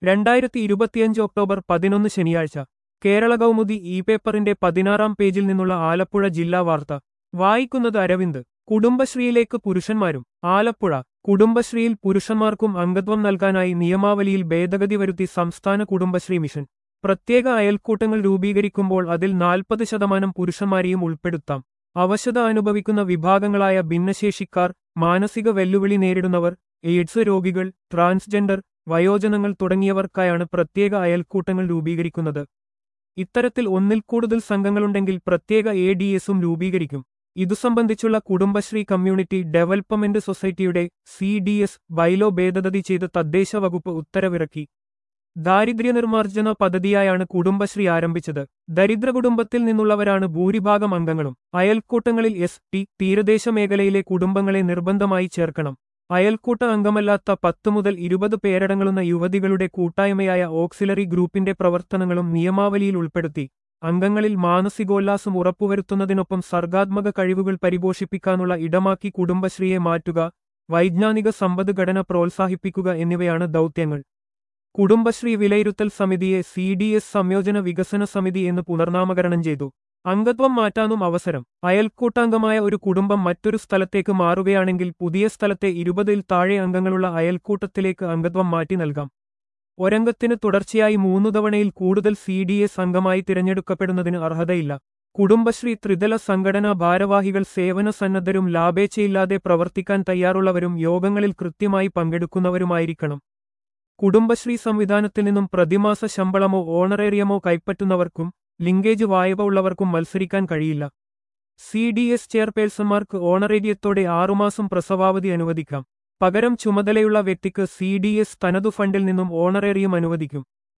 രണ്ടായിരത്തി ഇരുപത്തിയഞ്ച് ഒക്ടോബർ പതിനൊന്ന് ശനിയാഴ്ച കേരള കൗമുദി ഇ പേപ്പറിന്റെ പതിനാറാം പേജിൽ നിന്നുള്ള ആലപ്പുഴ ജില്ലാ വാർത്ത വായിക്കുന്നത് അരവിന്ദ് കുടുംബശ്രീയിലേക്ക് പുരുഷന്മാരും ആലപ്പുഴ കുടുംബശ്രീയിൽ പുരുഷന്മാർക്കും അംഗത്വം നൽകാനായി നിയമാവലിയിൽ ഭേദഗതി വരുത്തി സംസ്ഥാന കുടുംബശ്രീ മിഷൻ പ്രത്യേക അയൽക്കൂട്ടങ്ങൾ രൂപീകരിക്കുമ്പോൾ അതിൽ നാൽപ്പത് ശതമാനം പുരുഷന്മാരെയും ഉൾപ്പെടുത്താം അവശത അനുഭവിക്കുന്ന വിഭാഗങ്ങളായ ഭിന്നശേഷിക്കാർ മാനസിക വെല്ലുവിളി നേരിടുന്നവർ എയ്ഡ്സ് രോഗികൾ ട്രാൻസ്ജെൻഡർ വയോജനങ്ങൾ തുടങ്ങിയവർക്കായാണ് പ്രത്യേക അയൽക്കൂട്ടങ്ങൾ രൂപീകരിക്കുന്നത് ഇത്തരത്തിൽ ഒന്നിൽ കൂടുതൽ സംഘങ്ങളുണ്ടെങ്കിൽ പ്രത്യേക എ ഡി എസും രൂപീകരിക്കും ഇതു സംബന്ധിച്ചുള്ള കുടുംബശ്രീ കമ്മ്യൂണിറ്റി ഡെവലപ്മെന്റ് സൊസൈറ്റിയുടെ സി ഡി എസ് ബൈലോ ഭേദഗതി ചെയ്ത് തദ്ദേശ വകുപ്പ് ഉത്തരവിറക്കി ദാരിദ്ര്യ നിർമ്മാർജ്ജന പദ്ധതിയായാണ് കുടുംബശ്രീ ആരംഭിച്ചത് ദരിദ്ര കുടുംബത്തിൽ നിന്നുള്ളവരാണ് ഭൂരിഭാഗം അംഗങ്ങളും അയൽക്കൂട്ടങ്ങളിൽ എസ് ടി തീരദേശ മേഖലയിലെ കുടുംബങ്ങളെ നിർബന്ധമായി ചേർക്കണം അയൽക്കൂട്ട അംഗമല്ലാത്ത പത്ത് മുതൽ ഇരുപത് പേരടങ്ങുന്ന യുവതികളുടെ കൂട്ടായ്മയായ ഓക്സിലറി ഗ്രൂപ്പിന്റെ പ്രവർത്തനങ്ങളും നിയമാവലിയിൽ ഉൾപ്പെടുത്തി അംഗങ്ങളിൽ മാനസികോല്ലാസം ഉറപ്പുവരുത്തുന്നതിനൊപ്പം സർഗാത്മക കഴിവുകൾ പരിപോഷിപ്പിക്കാനുള്ള ഇടമാക്കി കുടുംബശ്രീയെ മാറ്റുക വൈജ്ഞാനിക സമ്പദ്ഘടന പ്രോത്സാഹിപ്പിക്കുക എന്നിവയാണ് ദൗത്യങ്ങൾ കുടുംബശ്രീ വിലയിരുത്തൽ സമിതിയെ സി ഡി എസ് സംയോജന വികസന സമിതി എന്ന് പുനർനാമകരണം ചെയ്തു അംഗത്വം മാറ്റാനും അവസരം അയൽക്കൂട്ടാംഗമായ ഒരു കുടുംബം മറ്റൊരു സ്ഥലത്തേക്ക് മാറുകയാണെങ്കിൽ പുതിയ സ്ഥലത്തെ ഇരുപതിൽ താഴെ അംഗങ്ങളുള്ള അയൽക്കൂട്ടത്തിലേക്ക് അംഗത്വം മാറ്റി നൽകാം ഒരംഗത്തിന് തുടർച്ചയായി മൂന്നു തവണയിൽ കൂടുതൽ സി ഡി എസ് അംഗമായി തിരഞ്ഞെടുക്കപ്പെടുന്നതിന് അർഹതയില്ല കുടുംബശ്രീ ത്രിതല സംഘടനാ ഭാരവാഹികൾ സേവന സന്നദ്ധരും ലാഭേച്ഛയില്ലാതെ പ്രവർത്തിക്കാൻ തയ്യാറുള്ളവരും യോഗങ്ങളിൽ കൃത്യമായി പങ്കെടുക്കുന്നവരുമായിരിക്കണം കുടുംബശ്രീ സംവിധാനത്തിൽ നിന്നും പ്രതിമാസ ശമ്പളമോ ഓണറേറിയമോ കൈപ്പറ്റുന്നവർക്കും ലിങ്കേജ് വായ്പ ഉള്ളവർക്കും മത്സരിക്കാൻ കഴിയില്ല സി ഡി എസ് ചെയർപേഴ്സൺമാർക്ക് ഓണറേറിയത്തോടെ ആറുമാസം പ്രസവാവധി അനുവദിക്കാം പകരം ചുമതലയുള്ള വ്യക്തിക്ക് സി ഡി എസ് തനതു ഫണ്ടിൽ നിന്നും ഓണറേറിയം അനുവദിക്കും